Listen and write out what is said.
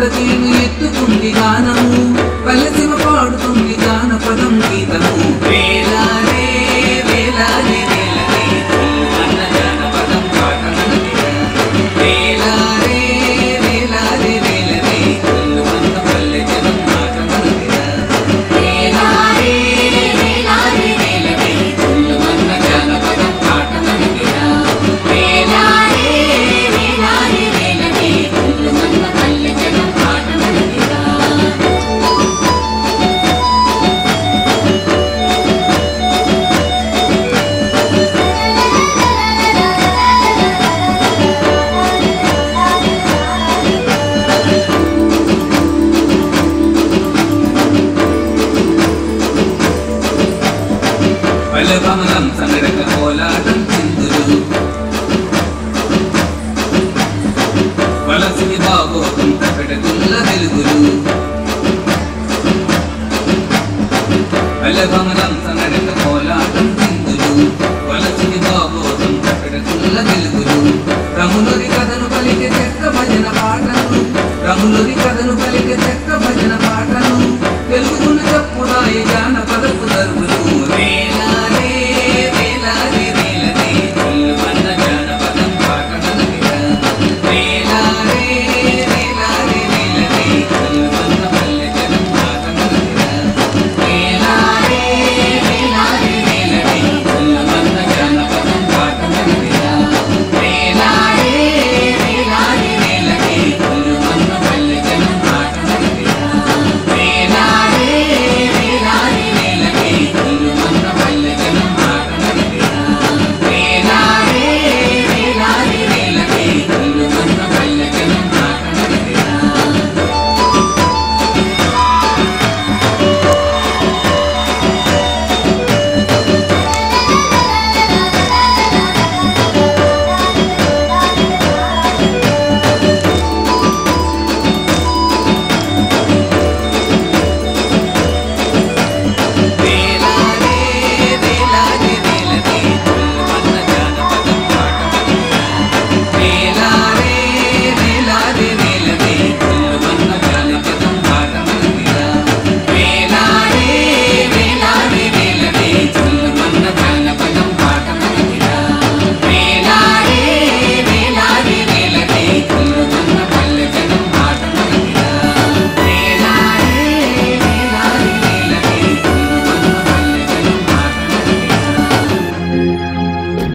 తీరు ఎత్తుకుంది గానము పల్లెసిమ పాడుతుంది జానపదం గీతము వేలాలే వేలాలే వేలలే అన్న జానపదం పాట మనదిరా. వేలాలే వేలాలే వేలలే అన్న పల్లె జనం మాట మనదిరా. వేలాలే వేలాలే వేలలే అన్న జానపదం పాట మనదిరా. వేలాలే వేలాలే వేలలే అన్న పల్లె జనం మాట మనదిరా. బలభమనం సంగడక కోలాటం చిందులు వలసిని బాగోతం తపెడగుల్ల వెలుగులు బలభమనం సంగడక కోలాటం చిందులు వలసిని బాగోతం తపెడగుల్ల వెలుగులు రములొరి కథను పలికే చెక్క భజన పాటను రములొరి కథను పలికే చెక్క భజన పాటను తెలుగును చెప్పుదాయి జానపదపు దరువులు వేల